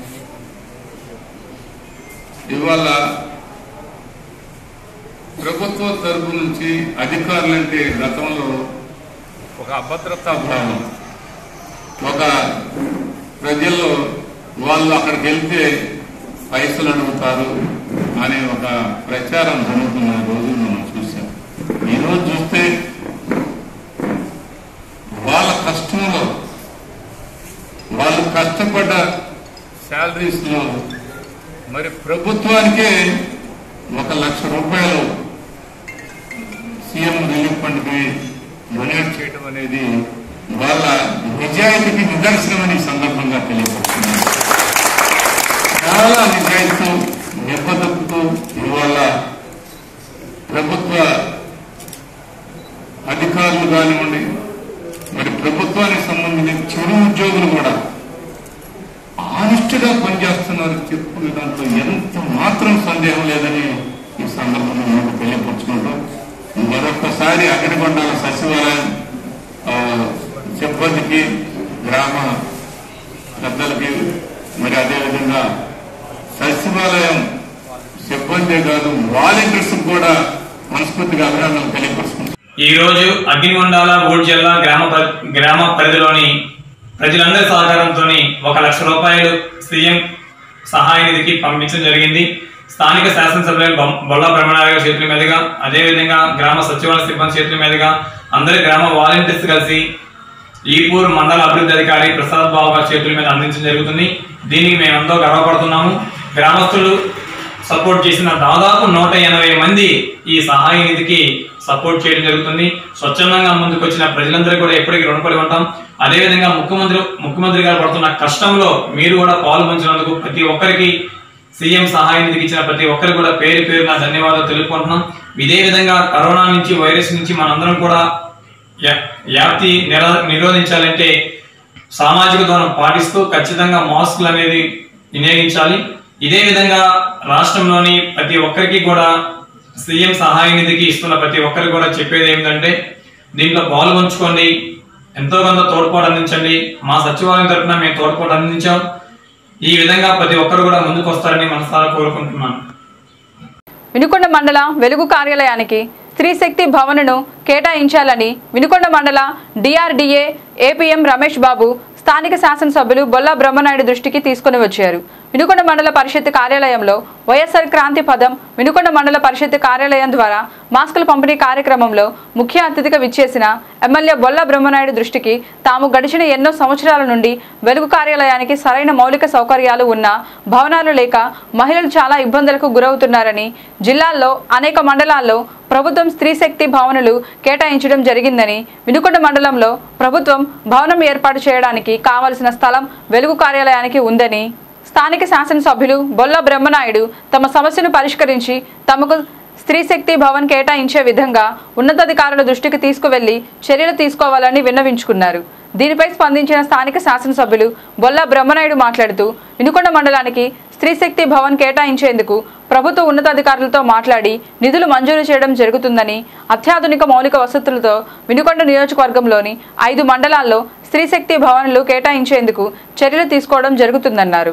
ఇవాళ ప్రభుత్వ ప్రభుత్వ తరపు నుంచి అధికారులంటే గతంలో ఒక అభద్రతా భావం ఒక ప్రజల్లో వాళ్ళు అక్కడికి వెళ్తే పైసలు అడుగుతారు అనే ఒక ప్రచారం జరుగుతున్న రోజు మనం చూసాం ఈరోజు చూస్తే వాళ్ళ కష్టంలో వాళ్ళు కష్టపడ్డ శాలరీస్ లో మరి ప్రభుత్వానికే ఒక లక్ష రూపాయలు సీఎం రిలీఫ్ ఫండ్ కి డొనేట్ చేయడం అనేది వాళ్ళ నిజాయితీకి నిదర్శనమని ఈ సందర్భంగా తెలియపడుతున్నారు చాలా నిజాయితీతో నిబద్ధతతో ఇవాళ ప్రభుత్వ అధికారులు కానివ్వండి మరి ప్రభుత్వానికి సంబంధించిన చిరు ఉద్యోగులు కూడా ఆనిస్టుగా పనిచేస్తున్నారు చెప్పుకునే దాంట్లో ఎంత మాత్రం సందేహం లేదని ఈ సందర్భంగా మేము తెలియపరుచుకుంటాం మరొకసారి అగ్నికొండాల సచివాలయం ఆ, సిబ్బందికి గ్రామ పెద్దలకి మరి అదేవిధంగా సచివాలయం సిబ్బందే కాదు వాలంటీర్స్ కూడా మనస్ఫూర్తిగా అభినందనలు తెలియపరుచుకుంటాం ఈ రోజు అగ్నికొండాల మూడు జిల్లా గ్రామ ప- గ్రామ పరిధిలోని ప్రజలందరి సహకారంతో ఒక లక్ష రూపాయలు సీఎం సహాయ నిధికి పంపించడం జరిగింది స్థానిక శాసనసభ్యులు బొ- బొల్ల బ్రహ్మనారాయణ గారి చేతుల మీదుగా అదేవిధంగా గ్రామ సచివాలయ సిబ్బంది చేతుల మీదుగా అందరి గ్రామ వాలంటీర్స్ కలిసి ఈపూర్ మండల అభివృద్ధి అధికారి ప్రసాద్ బాబు గారి చేతుల మీద అందించడం జరుగుతుంది దీనికి మేము ఎంతో గర్వపడుతున్నాము గ్రామస్తులు సపోర్ట్ చేసిన దాదాపు నూట ఎనభై మంది ఈ సహాయ నిధికి సపోర్ట్ చేయడం జరుగుతుంది స్వచ్ఛందంగా ముందుకు వచ్చిన ప్రజలందరూ కూడా ఎప్పటికీ రుణపడి ఉంటాం అదేవిధంగా ముఖ్యమంత్రి ముఖ్యమంత్రి గారు పడుతున్న కష్టంలో మీరు కూడా పాలు పంచినందుకు ప్రతి ఒక్కరికి సీఎం సహాయ నిధికి ఇచ్చిన ప్రతి ఒక్కరికి కూడా పేరు పేరున ధన్యవాదాలు తెలుపుకుంటున్నాం ఇదే విధంగా కరోనా నుంచి వైరస్ నుంచి మనందరం కూడా యా- వ్యాప్తి నిర- నిరోధించాలంటే సామాజిక దూరం పాటిస్తూ ఖచ్చితంగా మాస్కులు అనేది వినియోగించాలి ఇదే విధంగా రాష్ట్రంలోని ప్రతి ఒక్కరికి కూడా సీఎం సహాయ నిధికి ఇస్తున్న ప్రతి ఒక్కరికి కూడా చెప్పేది ఏమిటంటే దీంట్లో పాలు పంచుకోండి ఎంతో కొంత తోడ్పాటు అందించండి మా సచివాలయం తరఫున మేము తోడ్పాటు అందించాం ఈ విధంగా ప్రతి ఒక్కరు కూడా ముందుకు వస్తారని మనసారా కోరుకుంటున్నాను వినుకొండ మండల వెలుగు కార్యాలయానికి స్త్రీ శక్తి భవన్ను కేటాయించాలని వినుకొండ మండల డిఆర్డీఏ ఏపీఎం రమేష్ బాబు స్థానిక శాసనసభ్యులు బొల్లా బ్రహ్మనాయుడు దృష్టికి తీసుకుని వచ్చారు వినుకొండ మండల పరిషత్ కార్యాలయంలో వైఎస్ఆర్ క్రాంతి పదం వినుకొండ మండల పరిషత్ కార్యాలయం ద్వారా మాస్కుల పంపిణీ కార్యక్రమంలో ముఖ్య అతిథిగా విచ్చేసిన ఎమ్మెల్యే బొల్లా బ్రహ్మనాయుడు దృష్టికి తాము గడిచిన ఎన్నో సంవత్సరాల నుండి వెలుగు కార్యాలయానికి సరైన మౌలిక సౌకర్యాలు ఉన్న భవనాలు లేక మహిళలు చాలా ఇబ్బందులకు గురవుతున్నారని జిల్లాల్లో అనేక మండలాల్లో ప్రభుత్వం స్త్రీ శక్తి భవనులు కేటాయించడం జరిగిందని వినుకొండ మండలంలో ప్రభుత్వం భవనం ఏర్పాటు చేయడానికి కావలసిన స్థలం వెలుగు కార్యాలయానికి ఉందని స్థానిక శాసనసభ్యులు బొల్ల బ్రహ్మనాయుడు తమ సమస్యను పరిష్కరించి తమకు స్త్రీ శక్తి భవన్ కేటాయించే విధంగా ఉన్నతాధికారుల దృష్టికి తీసుకువెళ్లి చర్యలు తీసుకోవాలని విన్నవించుకున్నారు దీనిపై స్పందించిన స్థానిక శాసనసభ్యులు బొల్ల బ్రహ్మనాయుడు మాట్లాడుతూ వినుకొండ మండలానికి స్త్రీ శక్తి భవన్ కేటాయించేందుకు ప్రభుత్వ ఉన్నతాధికారులతో మాట్లాడి నిధులు మంజూరు చేయడం జరుగుతుందని అత్యాధునిక మౌలిక వసతులతో వినుకొండ నియోజకవర్గంలోని ఐదు మండలాల్లో స్త్రీ శక్తి భవన్లు కేటాయించేందుకు చర్యలు తీసుకోవడం జరుగుతుందన్నారు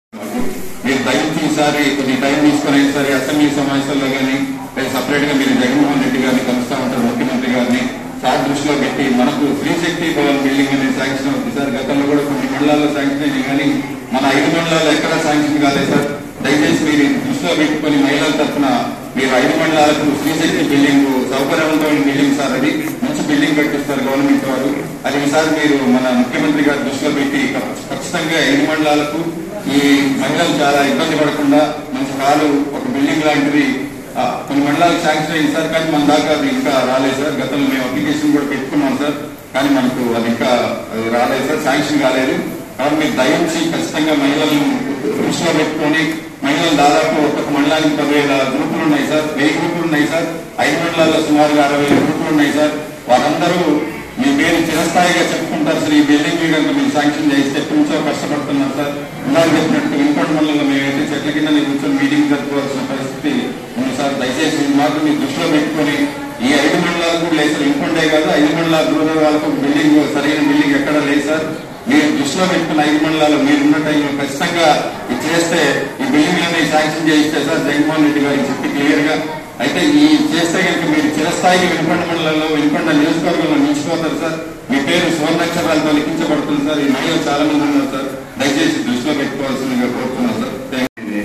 మీరు దయచేసి ఈసారి కొద్ది టైం తీసుకొని ఈసారి అసెంబ్లీ సమావేశాల్లో కానీ లేదా సపరేట్ గా మీరు జగన్మోహన్ రెడ్డి గారిని కలుస్తా ఉంటారు ముఖ్యమంత్రి గారిని సార్ దృష్టిలో పెట్టి మనకు స్త్రీ శక్తి భవన్ బిల్డింగ్ అనేది శాంక్షన్ అవుతుంది సార్ గతంలో కూడా కొన్ని మండలాల్లో శాంక్షన్ అయింది కానీ మన ఐదు మండలాల్లో ఎక్కడా శాంక్షన్ కాలేదు సార్ దయచేసి మీరు దృష్టిలో పెట్టుకొని మహిళల తరఫున మీరు ఐదు మండలాలకు స్త్రీ శక్తి బిల్డింగ్ సౌకర్యవంతమైన బిల్డింగ్ సార్ అది మంచి బిల్డింగ్ కట్టిస్తారు గవర్నమెంట్ వారు అది ఈసారి మీరు మన ముఖ్యమంత్రి గారి దృష్టిలో పెట్టి ఖచ్చితంగా ఐదు మండలాలకు ఈ మహిళలు చాలా ఇబ్బంది పడకుండా మంచి హాలు ఒక బిల్డింగ్ లాంటిది ఆ, కొన్ని మండలాలకు శాంక్షన్ అయింది సార్ కానీ మన దాకా అది ఇంకా రాలేదు సార్ గతంలో మేము అప్లికేషన్ కూడా పెట్టుకున్నాం సార్ కానీ మనకు అది ఇంకా అది రాలేదు సార్ శాంక్షన్ కాలేదు కాబట్టి మీరు దయించి ఖచ్చితంగా మహిళలను దృష్టిలో పెట్టుకొని మహిళలు దాదాపు ఒక్కొక్క మండలానికి పదివేల గ్రూపులు ఉన్నాయి సార్ వెయ్యి గ్రూపులు ఉన్నాయి సార్ ఐదు మండలాల్లో సుమారుగా అరవై వేల గ్రూపులు ఉన్నాయి సార్ వారందరూ మీ పేరు చిరస్థాయిగా చెప్పుకుంటారు సార్ ఈ బిల్డింగ్ కనుక మీరు శాంక్షన్ చేస్తే ఎప్పటి నుంచో కష్టపడుతున్నారు సార్ ఇందాక చెప్పినట్టు ఇంకోటి మండలంలో మేమైతే చెట్ల కింద కూర్చొని మీటింగ్ జరుపుకోవాల్సిన పరిస్థితి ఉంది సార్ దయచేసి ఈ మాట మీరు దృష్టిలో పెట్టుకొని ఈ ఐదు మండలాలకు లేదు సార్ ఇంకొండే కాదు ఐదు మండలాల దూరం వాళ్ళకు బిల్డింగ్ సరైన బిల్డింగ్ ఎక్కడా లేదు సార్ మీరు దృష్టిలో పెట్టుకున్న ఐదు మండలాలు మీరున్న టైంలో ఖచ్చితంగా ఇది చేస్తే ఈ బిల్డింగ్ అనేది శాంక్షన్ చేయిస్తే సార్ జగన్మోహన్ రెడ్డి గారికి చెప్పి క్లియర్ గా అయితే ఈ చేస్తే కనుక మీరు చిరస్థాయికి వినుకొండ మండలంలో వినుకొండ నియోజకవర్గంలో నిలిచిపోతారు సార్ మీ పేరు సువర్ణాక్షరాలతో లిఖించబడుతుంది సార్ ఈ మహిళలు చాలా మంది ఉన్నారు సార్ దయచేసి దృష్టిలో పెట్టుకోవాల్సిందిగా కోరుతున్నాను సార్ థ్యాంక్ యూ.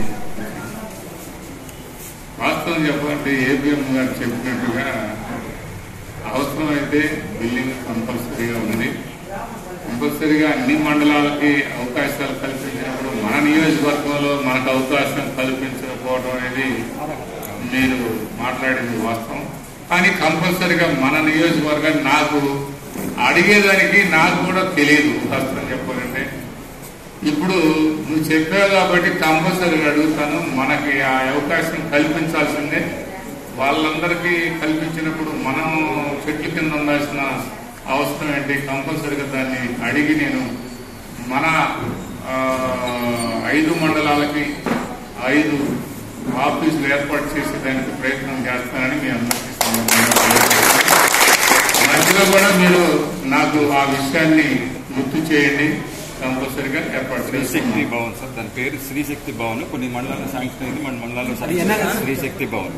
వాస్తవం చెప్పాలంటే ఏపీఎం గారు చెప్పినట్టుగా అవసరమైతే బిల్డింగ్ కంపల్సరీగా ఉంది కంపల్సరీగా అన్ని మండలాలకి అవకాశాలు కల్పించినప్పుడు మన నియోజకవర్గంలో మనకు అవకాశం కల్పించకపోవడం అనేది మీరు మాట్లాడింది వాస్తవం కానీ కంపల్సరీగా మన నియోజకవర్గాన్ని నాకు అడిగేదానికి నాకు కూడా తెలియదు వాస్తవం చెప్పాలంటే ఇప్పుడు నువ్వు చెప్పావు కాబట్టి కంపల్సరీగా అడుగుతాను మనకి ఆ అవకాశం కల్పించాల్సిందే వాళ్ళందరికీ కల్పించినప్పుడు మనం చెట్ల కింద ఉండాల్సిన అవసరం ఏంటి కంపల్సరీగా దాన్ని అడిగి నేను మన ఆ, ఐదు మండలాలకి ఐదు ఆఫీసులు ఏర్పాటు చేసే దానికి ప్రయత్నం చేస్తానని మీ అందరికీ సందర్భంగా తెలియజేస్తున్నాను. మధ్యలో కూడా మీరు నాకు ఆ విషయాన్ని గుర్తు చేయండి కంపల్సరీగా ఏర్పాటు శ్రీశక్తి చేస్తాను భవన్ సార్ దాని పేరు శ్రీశక్తి భవన్ కొన్ని మండలాల్లో శాంక్షన్ అయింది మన మండలాల్లో శ్రీశక్తి భవన్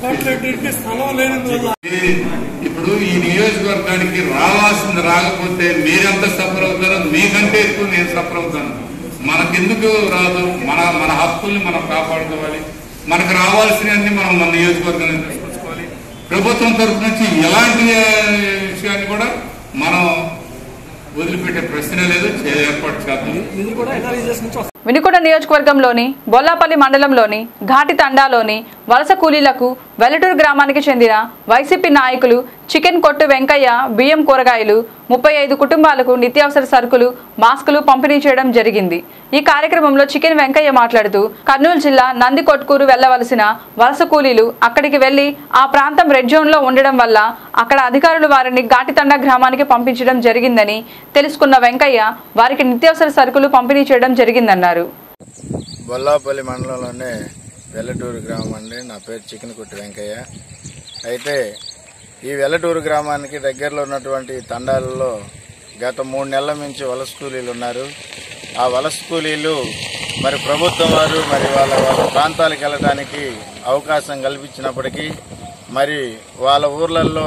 ఇది ఇప్పుడు ఈ నియోజకవర్గానికి రావాల్సింది రాకపోతే మీరెంత సఫర్ అవుతారో మీకంటే ఎక్కువ నేను సఫర్ అవుతాను మనకెందుకు రాదు మన మన హక్కుల్ని మనం కాపాడుకోవాలి మనకు రావాల్సినవన్నీ మనం మన నియోజకవర్గాన్ని తీసుకొచ్చుకోవాలి ప్రభుత్వం తరఫు నుంచి ఎలాంటి ఆ, విషయాన్ని కూడా మనం వదిలిపెట్టే ప్రశ్న లేదు చే- ఏర్పాటు చేద్దాం వినుకొండ నియోజకవర్గంలోని బొల్లాపల్లి మండలంలోని ఘాటి తండాలోని వలస కూలీలకు వెల్లటూరు గ్రామానికి చెందిన వైసీపీ నాయకులు చికెన్ కొట్టు వెంకయ్య బియ్యం కూరగాయలు ముప్పై ఐదు కుటుంబాలకు నిత్యావసర సరుకులు మాస్కులు పంపిణీ చేయడం జరిగింది ఈ కార్యక్రమంలో చికెన్ వెంకయ్య మాట్లాడుతూ కర్నూలు జిల్లా నందికొట్కూరు వెళ్లవలసిన వలస కూలీలు అక్కడికి వెళ్లి ఆ ప్రాంతం రెడ్ జోన్ లో ఉండడం వల్ల అక్కడ అధికారులు వారిని ఘాటితండా గ్రామానికి పంపించడం జరిగిందని తెలుసుకున్న వెంకయ్య వారికి నిత్యావసర సరుకులు పంపిణీ చేయడం జరిగిందన్నారు బొల్లాపల్లి మండలంలోనే వెల్లటూరు గ్రామం అండి నా పేరు చికెన్ కొట్టి వెంకయ్య అయితే ఈ వెల్లటూరు గ్రామానికి దగ్గరలో ఉన్నటువంటి తండాలలో గత మూడు నెలల నుంచి వలస కూలీలు ఉన్నారు ఆ వలస కూలీలు మరి ప్రభుత్వం వారు మరి వాళ్ళ వాళ్ళ ప్రాంతాలకు వెళ్ళడానికి అవకాశం కల్పించినప్పటికీ మరి వాళ్ళ ఊర్లలో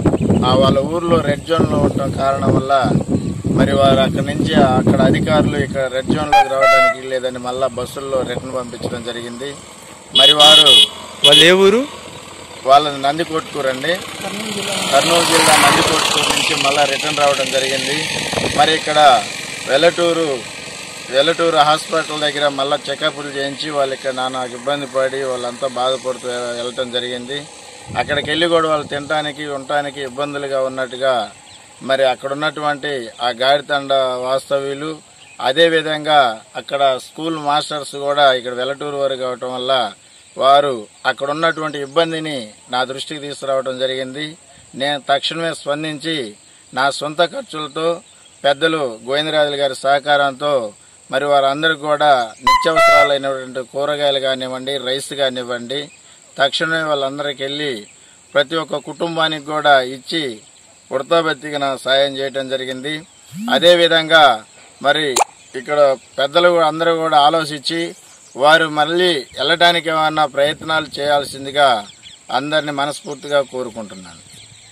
ఆ వాళ్ళ ఊర్లో రెడ్ జోన్లో ఉండటం కారణం వల్ల మరి వారు అక్కడి నుంచి అక్కడ అధికారులు ఇక్కడ రెడ్ జోన్లోకి రావడానికి లేదని మళ్ళా బస్సుల్లో రిటర్న్ పంపించడం జరిగింది మరి వారు వాళ్ళు ఏ ఊరు వాళ్ళని నందికొట్కూరండి కర్నూలు జిల్లా నందికొట్కూరు నుంచి మళ్ళా రిటర్న్ రావడం జరిగింది మరి ఇక్కడ వెల్లటూరు వెల్లటూరు హాస్పిటల్ దగ్గర మళ్ళా చెకప్లు చేయించి వాళ్ళు ఇక్కడ నానా ఇబ్బంది పడి వాళ్ళంతా బాధపడుతూ వెళ్ళటం జరిగింది అక్కడికి వెళ్ళి కూడా వాళ్ళు తినడానికి ఉండటానికి ఇబ్బందులుగా ఉన్నట్టుగా మరి అక్కడ ఉన్నటువంటి ఆ గాడితండ వాస్తవ్యులు అదేవిధంగా అక్కడ స్కూల్ మాస్టర్స్ కూడా ఇక్కడ వెల్లటూరు వారు కావటం వల్ల వారు అక్కడ ఉన్నటువంటి ఇబ్బందిని నా దృష్టికి తీసుకురావడం జరిగింది నేను తక్షణమే స్పందించి నా సొంత ఖర్చులతో పెద్దలు గోవిందరాజులు గారి సహకారంతో మరి వారందరికీ కూడా నిత్యావసరాలైనటువంటి కూరగాయలు కానివ్వండి రైస్ కానివ్వండి తక్షణమే వాళ్ళందరికీ వెళ్ళి ప్రతి ఒక్క కుటుంబానికి కూడా ఇచ్చి ఉడతాబెత్తికిన సాయం చేయటం జరిగింది అదేవిధంగా మరి ఇక్కడ పెద్దలు కూడా అందరూ కూడా ఆలోచించి వారు మళ్ళీ వెళ్ళడానికి ఏమన్నా ప్రయత్నాలు చేయాల్సిందిగా అందరిని మనస్ఫూర్తిగా కోరుకుంటున్నాను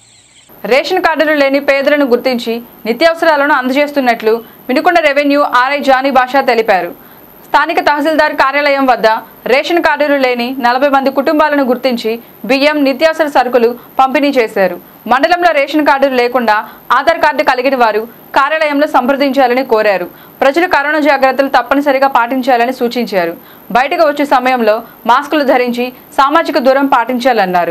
రేషన్ కార్డులు లేని పేదలను గుర్తించి నిత్యావసరాలను అందజేస్తున్నట్లు వినుకొండ రెవెన్యూ ఆర్ఐ జానీ బాషా తెలిపారు స్థానిక తహసీల్దార్ కార్యాలయం వద్ద రేషన్ కార్డులు లేని నలభై మంది కుటుంబాలను గుర్తించి బియ్యం నిత్యావసర సరుకులు పంపిణీ చేశారు మండలంలో రేషన్ కార్డులు లేకుండా ఆధార్ కార్డు కలిగిన వారు కార్యాలయంలో సంప్రదించాలని కోరారు ప్రజలు కరోనా జాగ్రత్తలు తప్పనిసరిగా పాటించాలని సూచించారు బయటకు వచ్చే సమయంలో మాస్కులు ధరించి సామాజిక దూరం పాటించాలన్నారు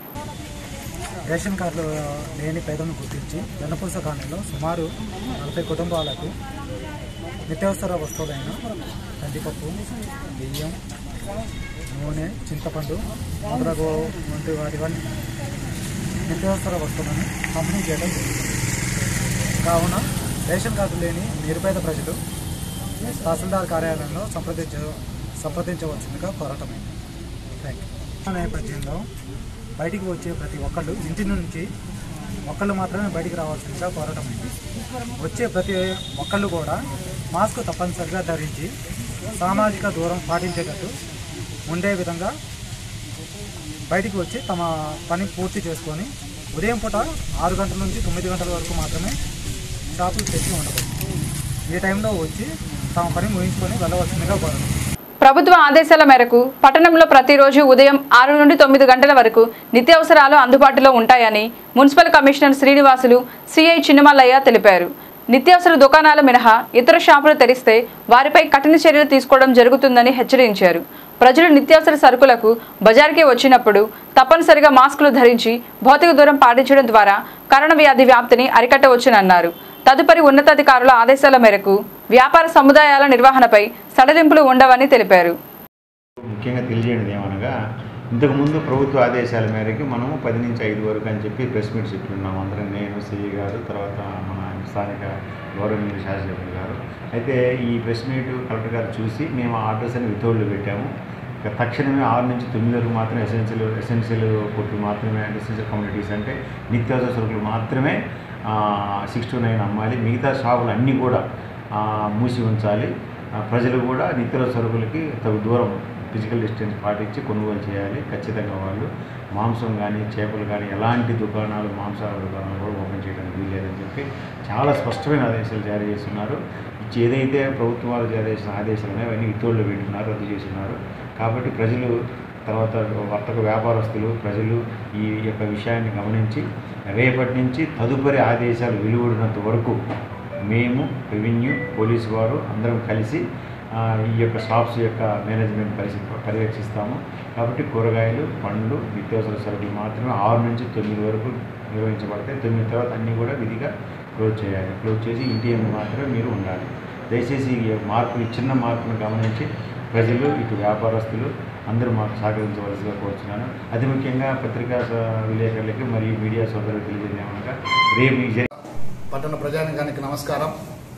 రేషన్ కార్డులు లేని పేదలను గుర్తించి వెన్నపూస కాలనీలో సుమారు నలభై కుటుంబాలకు నిత్యావసర వస్తువులైన కందిపప్పు బియ్యం నూనె చింతపండు మొదలగు వంటి వాటివన్నీ నిత్యావసర వస్తువులను పంపిణీ చేయడం జరిగింది కావున రేషన్ కార్డు లేని నిరుపేద ప్రజలు తహసీల్దార్ కార్యాలయంలో సంప్రదించ సంప్రదించవలసిందిగా కోరటమైంది థ్యాంక్ యూ నేపథ్యంలో బయటికి వచ్చే ప్రతి ఒక్కళ్ళు ఇంటి నుంచి ఒక్కళ్ళు మాత్రమే బయటికి రావాల్సిందిగా కోరటమైంది వచ్చే ప్రతి ఒక్కళ్ళు కూడా మాస్క్ తప్పనిసరిగా ధరించి సామాజిక దూరం పాటించేటట్టు ఉండే విధంగా బయటికి వచ్చి తమ పని పూర్తి చేసుకొని ఉదయం పూట ఆరు గంటల నుంచి తొమ్మిది గంటల వరకు మాత్రమే షాపులు తెచ్చి ఉండదు ఈ టైంలో వచ్చి తమ పని ముగించుకొని వెళ్ళవలసిందిగా కోరడం ప్రభుత్వ ఆదేశాల మేరకు పట్టణంలో ప్రతిరోజు ఉదయం ఆరు నుండి తొమ్మిది గంటల వరకు నిత్యావసరాలు అందుబాటులో ఉంటాయని municipal commissioner Srinivasulu CI Chinnamallaiah తెలిపారు నిత్యావసర దుకాణాలు మినహా ఇతర షాపులు తెరిస్తే వారిపై కఠిన చర్యలు తీసుకోవడం జరుగుతుందని హెచ్చరించారు ప్రజలు నిత్యావసర సరుకులకు బజార్కి వచ్చినప్పుడు తప్పనిసరిగా మాస్కులు ధరించి భౌతిక దూరం పాటించడం ద్వారా కరోనా వ్యాధి వ్యాప్తిని అరికట్టవచ్చునన్నారు తదుపరి ఉన్నతాధికారుల ఆదేశాల మేరకు వ్యాపార సముదాయాల నిర్వహణపై సడలింపులు ఉండవని తెలిపారు ముఖ్యంగా తెలియజేయడం ఏమనగా ఇంతకుముందు ప్రభుత్వ ఆదేశాల మేరకు మనము పది నుంచి ఐదు వరకు అని చెప్పి ప్రెస్ మీట్ చెప్తున్నాం అందరం నేను సిఈ గారు తర్వాత మన స్థానిక గౌరవనీయ శాసనసభ్యులు గారు అయితే ఈ ప్రెస్ మీట్ కలెక్టర్ గారు చూసి మేము ఆర్డర్స్ అని వితౌడ్లో పెట్టాము ఇక తక్షణమే ఆరు నుంచి తొమ్మిది వరకు మాత్రమే ఎసెన్షియల్ ఎసెన్షియల్ కొట్లు మాత్రమే ఎసెన్షియల్ కమ్యూనిటీస్ అంటే నిత్యావసర సరుకులు మాత్రమే సిక్స్ టు నైన్ అమ్మాలి మిగతా షాపులు అన్నీ కూడా ఆ, మూసి ఉంచాలి ఆ, ప్రజలు కూడా నిత్యావసర సరుకులకి తగు దూరం ఫిజికల్ డిస్టెన్స్ పాటించి కొనుగోలు చేయాలి ఖచ్చితంగా వాళ్ళు మాంసం కానీ చేపలు కానీ ఎలాంటి దుకాణాలు మాంసాహార దుకాణాలు కూడా ఓపెన్ చేయడానికి వీల్లేదని చెప్పి చాలా స్పష్టమైన ఆదేశాలు జారీ చేస్తున్నారు ఇచ్చి ఏదైతే ప్రభుత్వం వారు జారీ చేసిన ఆదేశాలు ఉన్నాయో అవన్నీ ఇతోళ్ళు పెట్టున్నారు రద్దు చేస్తున్నారు కాబట్టి ప్రజలు తర్వాత వర్తక వ్యాపారస్తులు ప్రజలు ఈ యొక్క విషయాన్ని గమనించి రేపటి నుంచి తదుపరి ఆదేశాలు వెలువడినంత వరకు మేము రెవెన్యూ పోలీసు వారు అందరం కలిసి ఆ, ఈ యొక్క షాప్స్ యొక్క మేనేజ్మెంట్ పరిస్థితి పర్యవేక్షిస్తాము కాబట్టి కూరగాయలు పండ్లు నిత్యావసర సరుకులు మాత్రమే ఆరు నుంచి తొమ్మిది వరకు నిర్వహించబడతాయి తొమ్మిది తర్వాత అన్నీ కూడా విధిగా క్లోజ్ చేయాలి క్లోజ్ చేసి ఇంటి ఎందు మాత్రమే మీరు ఉండాలి దయచేసి ఈ మార్పులు ఈ చిన్న మార్పును గమనించి ప్రజలు ఇటు వ్యాపారస్తులు అందరూ మాకు సహకరించవలసిగా కోరుతున్నాను అతి ముఖ్యంగా పత్రికా స- విలేకరులకి మరియు మీడియా సోదరులకు తెలియజేయమనగా రేపు ఈ జరి- పట్టణ ప్రజానికానికి నమస్కారం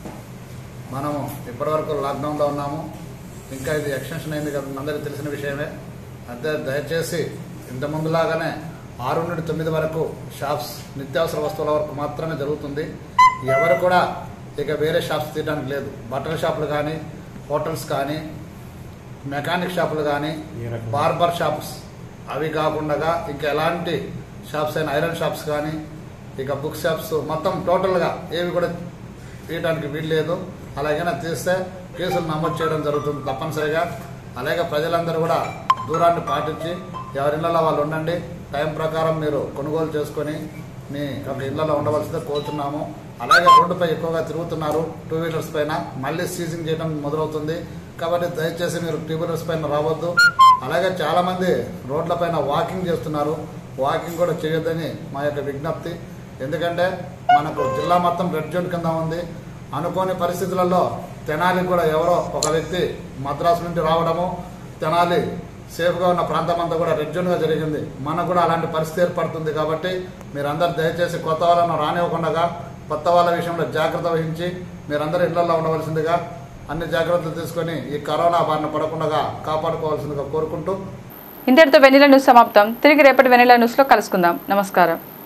మనము ఇప్పటివరకు లాక్డౌన్లో ఉన్నాము ఇంకా ఇది ఎక్స్టెన్షన్ అయింది కదా అందరికీ తెలిసిన విషయమే అంతే దయచేసి ఇంత ముందులాగానే ఆరు నుండి తొమ్మిది వరకు షాప్స్ నిత్యావసర వస్తువుల వరకు మాత్రమే జరుగుతుంది ఎవరు కూడా ఇక వేరే షాప్స్ తీయడానికి లేదు బట్టల షాపులు కానీ హోటల్స్ కానీ మెకానిక్ షాపులు కానీ బార్బర్ షాప్స్ అవి కాకుండా ఇంకా ఎలాంటి షాప్స్ అయినా ఐరన్ షాప్స్ కానీ ఇక బుక్ షాప్స్ మొత్తం టోటల్గా ఏవి కూడా తీయడానికి వీలు లేదు అలాగైనా తీస్తే కేసులు నమోదు చేయడం జరుగుతుంది తప్పనిసరిగా అలాగే ప్రజలందరూ కూడా దూరాన్ని పాటించి ఎవరిళ్ళలో వాళ్ళు ఉండండి టైం ప్రకారం మీరు కొనుగోలు చేసుకొని మీ యొక్క ఇళ్లలో ఉండవలసిందే కోరుతున్నాము అలాగే రోడ్డుపై ఎక్కువగా తిరుగుతున్నారు టూ వీలర్స్ పైన మళ్ళీ సీజింగ్ చేయడం మొదలవుతుంది కాబట్టి దయచేసి మీరు టూ వీలర్స్ పైన రావద్దు అలాగే చాలామంది రోడ్లపైన వాకింగ్ చేస్తున్నారు వాకింగ్ కూడా చేయొద్దని మా యొక్క విజ్ఞప్తి ఎందుకంటే మనకు జిల్లా మొత్తం రెడ్ జోన్ కింద ఉంది అనుకోని పరిస్థితులలో తెనాలి కూడా ఎవరో ఒక వ్యక్తి మద్రాసు నుండి రావడము తెనాలి సేఫ్గా ఉన్న ప్రాంతం అంతా కూడా రెడ్ జోన్గా జరిగింది మనకు కూడా అలాంటి పరిస్థితి ఏర్పడుతుంది కాబట్టి మీరందరూ దయచేసి కొత్త వాళ్ళను రానివ్వకుండా కొత్త వాళ్ళ విషయంలో జాగ్రత్త వహించి మీరందరూ ఇళ్లలో ఉండవలసిందిగా అన్ని జాగ్రత్తలు తీసుకొని ఈ కరోనా బారిన పడకుండా కాపాడుకోవాల్సిందిగా కోరుకుంటూ ఇంతటితో వెనిలా న్యూస్ సమాప్తం తిరిగి రేపటి వెనిలా న్యూస్లో కలుసుకుందాం నమస్కారం